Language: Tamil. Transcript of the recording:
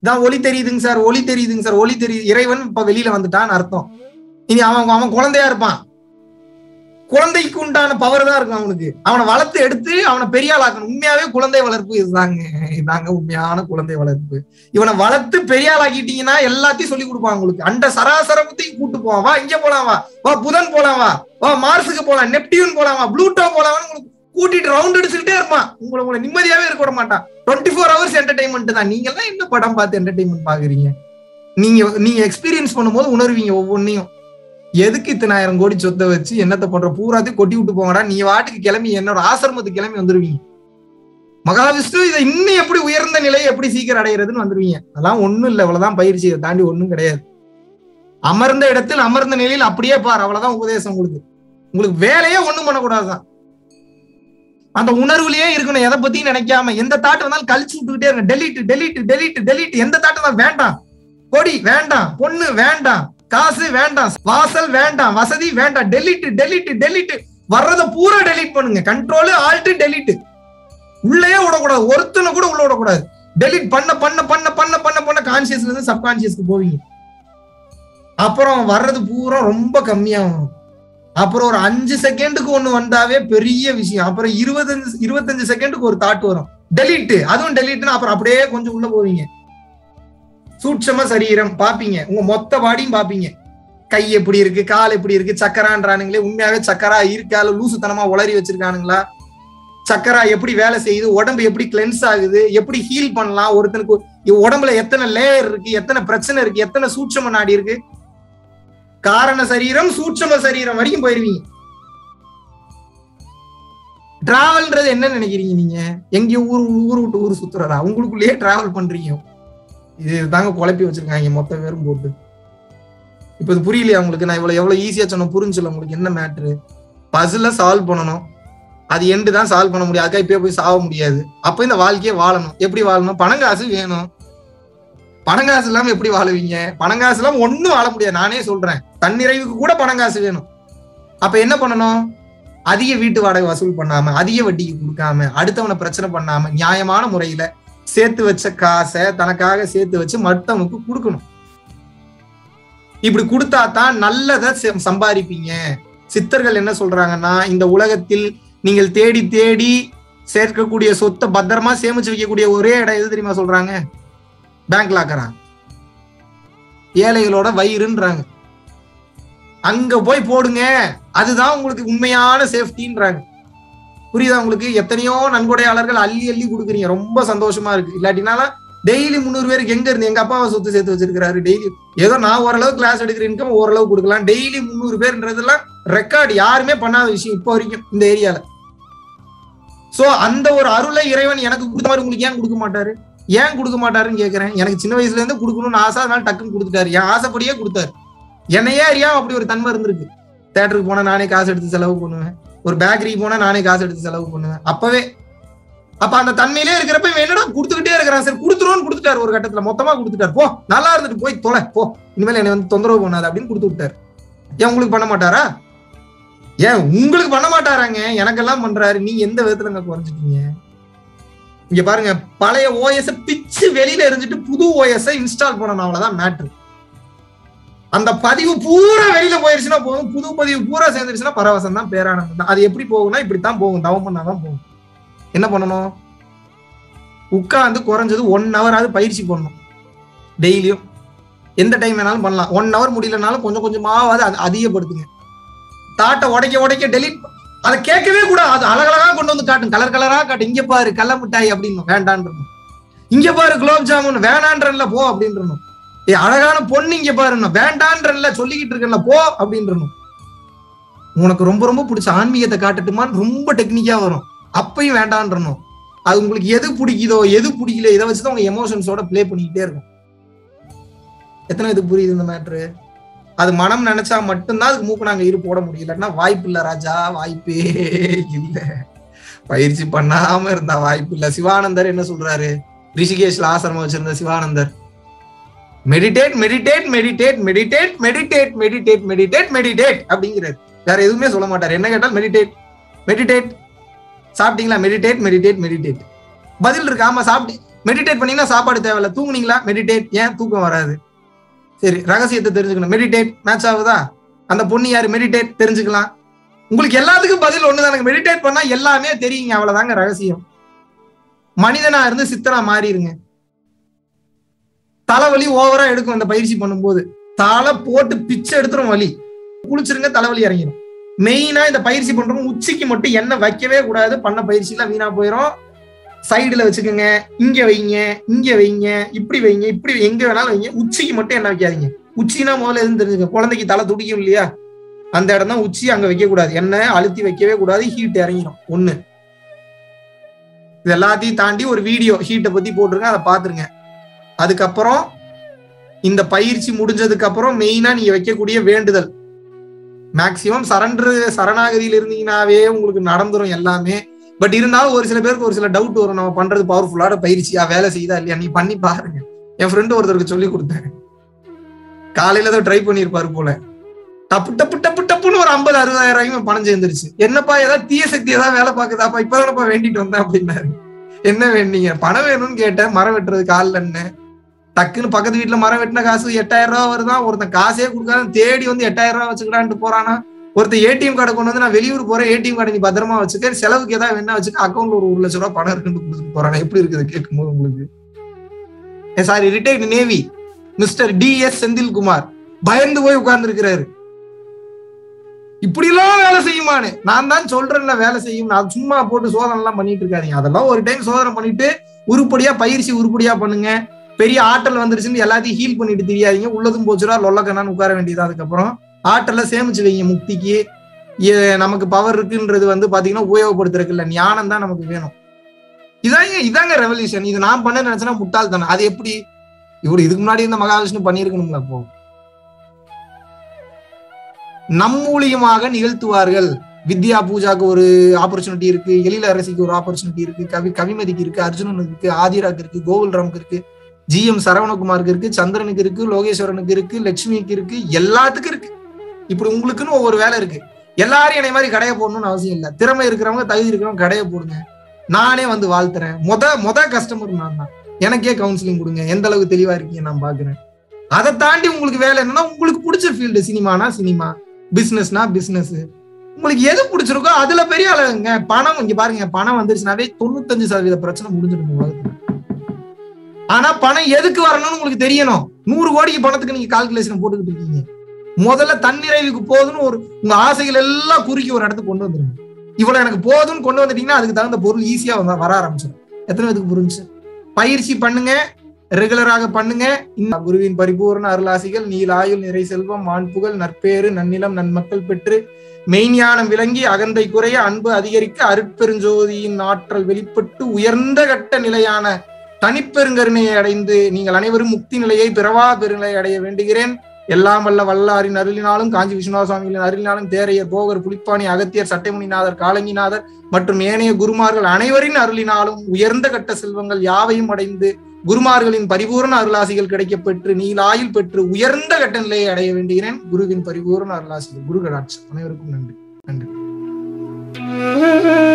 தான் ஒளி தெரியுதுங்க சார் ஒளி தெரியுதுங்க சார் ஒளி தெரியுது இறைவன் இப்ப வெளியில வந்துட்டான்னு அர்த்தம் இனி அவன் அவன் குழந்தையா இருப்பான் குழந்தைக்கு உண்டான பவர் தான் இருக்கும் அவனுக்கு அவனை வளர்த்து எடுத்து அவனை பெரிய ஆளாக்கணும் உண்மையாவே குழந்தை வளர்ப்பு இதுதாங்க இதுதாங்க உண்மையான குழந்தை வளர்ப்பு இவனை வளர்த்து பெரிய ஆளாக்கிட்டீங்கன்னா எல்லாத்தையும் சொல்லி கொடுப்பான் உங்களுக்கு அண்ட சராசரத்தையும் கூட்டு போவான் வா இங்க போலாம் வா வா புதன் போலாம் வா வா மார்ஸுக்கு போலாம் நெப்டியூன் போலாம் வா ப்ளூட்டோ போலாம் உங்களுக்கு கூட்டிட்டு ரவுண்ட் அடிச்சுக்கிட்டே இருப்பான் உங்களை உங்களை நிம்மதியாவே இருக்க விட மாட்டான் டுவெண்ட்டி ஃபோர் ஹவர்ஸ் என்டர்டைன்மெண்ட் தான் நீங்க எல்லாம் என்ன படம் பார்த்து என்டர்டைன்மெண்ட் பாக்குறீங்க நீங்க நீங்க எக்ஸ்பீரியன்ஸ் பண்ணும்போது உணர்வீங்க ஒவ்வொன்னையும் எதுக்கு இத்தனாயிரம் கோடி சொத்தை வச்சு என்னத்தை பண்ற பூராத்தையும் கொட்டி விட்டு போங்கடா நீ வாட்டுக்கு கிளம்பி என்னோட ஆசிரமத்துக்கு கிளம்பி வந்துருவீங்க மகாவிஷ்ணு இதை இன்னும் எப்படி உயர்ந்த நிலையை எப்படி சீக்கிரம் அடைகிறதுன்னு வந்துருவீங்க அதெல்லாம் ஒண்ணும் இல்லை அவ்வளவுதான் பயிற்சி இதை தாண்டி ஒண்ணும் கிடையாது அமர்ந்த இடத்தில் அமர்ந்த நிலையில் அப்படியே பார் அவ்வளவுதான் உபதேசம் உங்களுக்கு உங்களுக்கு வேலையே ஒண்ணும் பண்ணக்கூடாதுதான் அந்த உணர்வுலயே இருக்கணும் எதை பத்தியும் நினைக்காம எந்த தாட்டு வந்தாலும் கழிச்சு விட்டுக்கிட்டே இருங்க டெலிட் டெலிட் டெலிட் டெலிட் எந்த தாட்டு தான் வேண்டாம் கொடி வேண்டாம் பொண்ணு வேண்டாம் காசு வேண்டாம் வாசல் வேண்டாம் வசதி வேண்டாம் டெலிட் டெலிட் டெலிட் வர்றத பூரா டெலிட் பண்ணுங்க கண்ட்ரோல் ஆல்ட் டெலிட் உள்ளே விடக்கூடாது ஒருத்தனை கூட உள்ள விடக்கூடாது டெலிட் பண்ண பண்ண பண்ண பண்ண பண்ண பண்ண கான்சியஸ்ல இருந்து சப்கான்சியஸ்க்கு போவீங்க அப்புறம் வர்றது பூரா ரொம்ப கம்மியாகும் அப்புறம் ஒரு அஞ்சு செகண்டுக்கு ஒண்ணு வந்தாவே பெரிய விஷயம் அப்புறம் இருபத்தஞ்சு இருபத்தஞ்சு செகண்டுக்கு ஒரு தாட் வரும் டெலிட் அதுவும் டெலிட்னா அப்புறம் அப்படியே கொஞ்சம் உள்ள போவீங்க சூட்சம சரீரம் பாப்பீங்க உங்க மொத்த பாடியும் பாப்பீங்க கை எப்படி இருக்கு கால் எப்படி இருக்கு சக்கரான்றானுங்களே உண்மையாவே சக்கரா இருக்கா இல்ல லூசுத்தனமா உளறி வச்சிருக்கானுங்களா சக்கரா எப்படி வேலை செய்யுது உடம்பு எப்படி கிளென்ஸ் ஆகுது எப்படி ஹீல் பண்ணலாம் ஒருத்தனுக்கு இவ் உடம்புல எத்தனை லேயர் இருக்கு எத்தனை பிரச்சனை இருக்கு எத்தனை சூட்சம நாடி இருக்கு காரண சரீரம் சூட்சம சரீரம் வரைக்கும் போயிருவீங்க டிராவல்ன்றது என்ன நினைக்கிறீங்க நீங்க எங்கேயோ ஊர் ஊர் விட்டு ஊர் சுத்துறதா உங்களுக்குள்ளேயே டிராவல் பண்றீங்க இது தாங்க குழப்பி வச்சிருக்காங்க மொத்த பேரும் போட்டு இப்ப இது புரியலையா உங்களுக்கு நான் இவ்வளவு எவ்வளவு ஈஸியா சொன்ன புரிஞ்சுல உங்களுக்கு என்ன மேட்ரு பசில சால்வ் பண்ணணும் அது எண்டு தான் சால்வ் பண்ண முடியாது அதுக்காக இப்பயே போய் சாக முடியாது அப்ப இந்த வாழ்க்கையை வாழணும் எப்படி வாழணும் பணங்காசு வேணும் பணங்காசு இல்லாம எப்படி வாழுவீங்க பணங்காசு இல்லாம ஒண்ணும் வாழ முடியாது நானே சொல்றேன் தன்னிறைவுக்கு கூட பணங்காசு வேணும் அப்ப என்ன பண்ணணும் அதிக வீட்டு வாடகை வசூல் பண்ணாம அதிக வட்டிக்கு கொடுக்காம அடுத்தவனை பிரச்சனை பண்ணாம நியாயமான முறையில சேர்த்து வச்ச காசை தனக்காக சேர்த்து வச்சு மற்றவனுக்கு கொடுக்கணும் இப்படி கொடுத்தா தான் நல்லதை செ- சம்பாதிப்பீங்க சித்தர்கள் என்ன சொல்றாங்கன்னா இந்த உலகத்தில் நீங்கள் தேடி தேடி சேர்க்கக்கூடிய சொத்தை பத்திரமா சேமிச்சு வைக்கக்கூடிய ஒரே இடம் எது தெரியுமா சொல்றாங்க பேங்க் லாக்கரா ஏழைகளோட வயிறுன்றாங்க அங்க போய் போடுங்க அதுதான் உங்களுக்கு உண்மையான சேஃப்டின்றாங்க புரியுதா உங்களுக்கு எத்தனையோ நன்கொடையாளர்கள் அள்ளி அள்ளி கொடுக்குறீங்க ரொம்ப சந்தோஷமா இருக்கு இல்லாட்டினாலும் டெய்லி முந்நூறு பேருக்கு எங்க இருந்து எங்க அப்பாவை சொத்து சேர்த்து வச்சிருக்காரு டெய்லி ஏதோ நான் ஓரளவு கிளாஸ் எடுக்கிற இன்கம் ஓரளவு கொடுக்கலாம் டெய்லி முந்நூறு பேர்ன்றதெல்லாம் ரெக்கார்டு யாருமே பண்ணாத விஷயம் இப்போ வரைக்கும் இந்த ஏரியால சோ அந்த ஒரு அருளை இறைவன் எனக்கு கொடுத்த மாதிரி உங்களுக்கு ஏன் கொடுக்க மாட்டாரு ஏன் கொடுக்க மாட்டாருன்னு கேக்குறேன் எனக்கு சின்ன வயசுல இருந்து கொடுக்கணும்னு ஆசை அதனால டக்குன்னு கொடுத்துட்டாரு என் ஆசைப்படியே கொடுத்தாரு என்னையே அறியாம அப்படி ஒரு தன்மை இருந்திருக்கு தேட்டருக்கு போனா நானே காசு எடுத்து செலவு பண்ணுவேன் ஒரு பேக்கரிக்கு போனா நானே காசு எடுத்து செலவு பண்ணுவேன் அப்பவே அப்ப அந்த தன்மையிலே இருக்கிறப்ப இவன் என்னடா கொடுத்துக்கிட்டே இருக்கிறான் சரி கொடுத்துருவோன்னு கொடுத்துட்டாரு ஒரு கட்டத்துல மொத்தமா கொடுத்துட்டாரு போ நல்லா இருந்துட்டு போய் தொலை போ இனிமேல் என்னை வந்து தொந்தரவு பண்ணாது அப்படின்னு கொடுத்து விட்டாரு ஏன் உங்களுக்கு பண்ண மாட்டாரா ஏன் உங்களுக்கு பண்ண மாட்டாராங்க எனக்கெல்லாம் பண்றாரு நீ எந்த விதத்துலங்க குறைஞ்சிட்டீங்க இங்க பாருங்க பழைய ஓஎஸ் பிச்சு வெளியில எரிஞ்சிட்டு புது ஓஎஸ் இன்ஸ்டால் பண்ணணும் அவ்வளவுதான் மேட்ரு அந்த பதிவு பூரா வெளியில போயிருச்சுன்னா போதும் புது பதிவு பூரா சேர்ந்துருச்சுன்னா பரவசம் தான் பேரானந்தம் தான் அது எப்படி போகும்னா இப்படித்தான் போகும் தவம் பண்ணாதான் போகும் என்ன பண்ணணும் உட்கார்ந்து குறைஞ்சது ஒன் ஹவராவது பயிற்சி பண்ணணும் டெய்லியும் எந்த டைம் வேணாலும் பண்ணலாம் ஒன் ஹவர் முடியலனாலும் கொஞ்சம் கொஞ்சமாவது அது அதிகப்படுத்துங்க தாட்டை உடைக்க உடைக்க டெலிட் அதை கேட்கவே கூட அது அழகழகா கொண்டு வந்து காட்டும் கலர் கலரா காட்டும் இங்க பாரு கள்ள மிட்டாய் அப்படின்னு வேண்டான்றணும் இங்க பாரு குலோப் ஜாமுன் வேணான்றல போ அப்படின்றணும் ஏய் அழகான பொண்ணு இங்க பாருன்னு வேண்டான்றல சொல்லிக்கிட்டு இருக்கல போ அப்படின்றணும் உனக்கு ரொம்ப ரொம்ப பிடிச்ச ஆன்மீகத்தை காட்டட்டுமான்னு ரொம்ப டெக்னிக்கா வரும் அப்பயும் வேண்டான்றணும் அது உங்களுக்கு எது பிடிக்குதோ எது பிடிக்கல இதை வச்சுதான் உங்க எமோஷன்ஸோட ப்ளே பண்ணிக்கிட்டே இருக்கும் எத்தனை இதுக்கு புரியுது இந்த மேட்ரு அது மனம் நினைச்சா மட்டும்தான் அதுக்கு மூக்கு நாங்க இரு போட முடியலன்னா வாய்ப்பு இல்ல ராஜா வாய்ப்பே இல்ல பயிற்சி பண்ணாம இருந்தா வாய்ப்பு இல்ல சிவானந்தர் என்ன சொல்றாரு ரிஷிகேஷ்ல ஆசிரமம் வச்சிருந்த Sivanandar meditate meditate meditate meditate meditate meditate meditate meditate அப்படிங்கிறாரு வேற எதுவுமே சொல்ல மாட்டார் என்ன கேட்டால் மெடிடேட் மெடிடேட் சாப்பிட்டீங்களா மெடிடேட் மெடிடேட் மெடிடேட் பதில் இருக்கு ஆமா சாப்பிட்டு மெடிடேட் பண்ணீங்கன்னா சாப்பாடு தேவையில்ல தூங்குனீங்களா மெடிடேட் ஏன் தூக்கம் வராது சரி ரகசியத்தை தெரிஞ்சுக்கணும் மெடிடேட் மேட்ச் ஆகுதா அந்த பொண்ணு யாரு மெடிடேட் தெரிஞ்சுக்கலாம் உங்களுக்கு எல்லாத்துக்கும் பதில் ஒண்ணுதானுங்க மெடிடேட் பண்ணா எல்லாமே தெரியுங்க அவ்வளவுதாங்க ரகசியம் மனிதனா இருந்து சித்தனா மாறிடுங்க தலைவலி ஓவரா எடுக்கும் அந்த பயிற்சி பண்ணும்போது தலை போட்டு பிச்சை எடுத்துரும் வலி குளிச்சிருங்க தலைவலி இறங்கிடும் மெயினா இந்த பயிற்சி பண்றவங்க உச்சிக்கு மட்டும் எண்ணெய் வைக்கவே கூடாது பண்ண பயிற்சியெல்லாம் வீணா போயிடும் சைடுல வச்சுக்கோங்க இங்க வைங்க இங்க வைங்க இப்படி வைங்க இப்படி எங்க வேணாலும் வைங்க உச்சிக்கு மட்டும் எண்ணெய் வைக்காதீங்க உச்சினா முதல்ல எதுவும் தெரிஞ்சுக்க குழந்தைக்கு தலை துடிக்கும் இல்லையா அந்த இடம் தான் உச்சி அங்க வைக்க கூடாது எண்ணெய் அழுத்தி வைக்கவே கூடாது ஹீட் இறங்கிடும் ஒண்ணு இது எல்லாத்தையும் தாண்டி ஒரு வீடியோ ஹீட்டை பத்தி போட்டிருக்கேன் அதை பாத்துருங்க அதுக்கப்புறம் இந்த பயிற்சி முடிஞ்சதுக்கு அப்புறம் மெயினா நீங்க வைக்கக்கூடிய வேண்டுதல் மேக்சிமம் சரண்டர் சரணாகதியில் இருந்தீங்கன்னாவே உங்களுக்கு நடந்துரும் எல்லாமே பட் இருந்தாலும் ஒரு சில பேருக்கு ஒரு சில டவுட் வரும் நம்ம பண்றது பவர்ஃபுல்லான பயிற்சியா வேலை செய்யுதா இல்லையா நீ பண்ணி பாருங்க என் ஃப்ரெண்டு ஒருத்தருக்கு சொல்லி கொடுத்தேன் காலையில தான் ட்ரை பண்ணியிருப்பாரு போல டப்பு டப்பு டப்பு டப்புன்னு ஒரு ஐம்பது அறுபதாயிரம் ரூபாய்க்கு பணம் சேர்ந்துருச்சு என்னப்பா ஏதாவது தீய சக்தி ஏதாவது வேலை பாக்குதாப்பா இப்பதானப்பா வேண்டிட்டு வந்தேன் அப்படின்னாரு என்ன வேண்டீங்க பணம் வேணும்னு கேட்டேன் மரம் வெட்டுறது காலில் என்ன டக்குன்னு பக்கத்து வீட்டுல மரம் வெட்டின காசு எட்டாயிரம் ரூபாய் வருதான் ஒருத்தன் காசே கொடுக்காத தேடி வந்து எட்டாயிரம் ரூபாய் வச்சுக்கலான்ட்டு போறானா ஒருத்தர் ஏடிஎம் கார்டு கொண்டு வந்து நான் வெளியூர் போறேன் ஏடிஎம் கார்டு நீ பத்திரமா வச்சுக்க செலவுக்கு ஏதாவது வேணா வச்சுக்க அக்கௌண்ட்ல ஒரு ஒரு லட்ச ரூபாய் பணம் இருக்குன்னு கொடுத்துட்டு போறாங்க எப்படி இருக்குது கேட்கும்போது உங்களுக்கு sorry retired navy mister T S Senthilkumar பயந்து போய் உட்கார்ந்து இருக்கிறாரு இப்படி எல்லாம் வேலை செய்யுமானு நான் தான் சொல்றேன்ல வேலை செய்யும் நான் சும்மா போட்டு சோதனை எல்லாம் பண்ணிட்டு இருக்காதீங்க அதெல்லாம் ஒரு டைம் சோதனை பண்ணிட்டு உருப்படியா பயிற்சி உருப்படியா பண்ணுங்க பெரிய ஆற்றல் வந்துருச்சுன்னு எல்லாத்தையும் ஹீல் பண்ணிட்டு தெரியாதீங்க உள்ளதும் போச்சுடா லொல்லக்கண்ணான்னு உட்கார வேண்டியது அதுக்கப்புறம் ஆற்றலை சேமிச்சு வைங்க முக்திக்கு ஏ- நமக்கு பவர் இருக்குன்றது வந்து பாத்தீங்கன்னா உபயோகப்படுத்துறதுக்கு இல்ல ஞானம் தான் நமக்கு வேணும் இதாங்க இதாங்க ரெவல்யூஷன் இது நான் பண்ண நினைச்சேன்னா முட்டாள் தானே அது எப்படி இவரு இதுக்கு முன்னாடி இந்த மகாவிஷ்ணு பண்ணியிருக்கணும்ல அப்போ நம் மூலியமாக நிகழ்த்துவார்கள் வித்யா பூஜாக்கு ஒரு ஆப்பர்ச்சுனிட்டி இருக்கு எழில் அரசிக்கு ஒரு ஆப்பர்ச்சுனிட்டி இருக்கு கவி கவிமதிக்கு இருக்கு அர்ஜுனனுக்கு இருக்கு ஆதிராக்கு இருக்கு கோகுல்ராமுக்கு இருக்கு ஜி எம் சரவணகுமாருக்கு இருக்கு சந்திரனுக்கு இருக்கு லோகேஸ்வரனுக்கு இருக்கு லட்சுமிக்கு இருக்கு எல்லாத்துக்கும் இருக்கு இப்படி உங்களுக்குன்னு ஒவ்வொரு வேலை இருக்கு எல்லாரும் என்னை மாதிரி கடையை போடணும்னு அவசியம் இல்லை திறமை இருக்கிறவங்க தகுதி இருக்கிறவங்க கடையை போடுங்க நானே வந்து வாழ்த்துறேன் மொத மொத கஸ்டமர் நான் தான் எனக்கே கவுன்சிலிங் கொடுங்க எந்த அளவுக்கு தெளிவா இருக்கீங்க நான் பாக்குறேன் அதை தாண்டி உங்களுக்கு வேலை என்னன்னா உங்களுக்கு பிடிச்ச ஃபீல்டு சினிமானா சினிமா பிசினஸ்னா பிசினஸ் உங்களுக்கு எது பிடிச்சிருக்கோ அதுல பெரிய அளவுங்க பணம் இங்க பாருங்க பணம் வந்துருச்சுனாவே தொண்ணூத்தஞ்சு சதவீத பிரச்சனை முடிஞ்சிடும் உலகத்துல ஆனா பணம் எதுக்கு வரணும்னு உங்களுக்கு தெரியணும் நூறு கோடிக்கு பணத்துக்கு நீங்க கால்குலேஷன் போட்டுக்கிட்டு இருக்கீங்க முதல்ல தன்னிறைவுக்கு போதுன்னு ஒரு உங்க ஆசைகள் எல்லாம் குறுக்கி ஒரு இடத்துக்கு கொண்டு வந்துருங்க இவ்வளவு எனக்கு போதும்னு கொண்டு வந்துட்டீங்கன்னா அதுக்கு தகுந்த பொருள் ஈஸியா வர வர ஆரம்பிச்சிடும் எத்தனை பேருக்கு புரிஞ்சு பயிற்சி பண்ணுங்க ரெகுலராக பண்ணுங்க இந்த குருவின் பரிபூர்ண அருளாசிகள் நீல் ஆயுள் நிறை செல்வம் மாண்புகள் நற்பேறு நன்னிலம் நன்மக்கள் பெற்று மெய்ஞானம் விளங்கி அகந்தை குறைய அன்பு அதிகரிக்க அருட்பெருஞ்சோதியின் ஆற்றல் வெளிப்பட்டு உயர்ந்த கட்ட நிலையான தனிப்பெருங்கருணையை அடைந்து நீங்கள் அனைவரும் முக்தி நிலையை பிறவா பெருநிலை அடைய வேண்டுகிறேன் எல்லாம் வல்ல வல்லாரின் அருளினாலும் காஞ்சி விஸ்வநாத சுவாமிகளின் அருளினாலும் தேரையர் போகர் புலிப்பாணி அகத்தியர் சட்டைமுனிநாதர் காலங்கிநாதர் மற்றும் ஏனைய குருமார்கள் அனைவரின் அருளினாலும் உயர்ந்த கட்ட செல்வங்கள் யாவையும் அடைந்து குருமார்களின் பரிபூர்ண அருளாசிகள் கிடைக்கப் பெற்று நீலாயில் பெற்று உயர்ந்த கட்ட நிலையை அடைய வேண்டுகிறேன் குருவின் பரிபூர்ண அருளாசிகள் குரு கடாட்சம் அனைவருக்கும் நன்றி நன்றி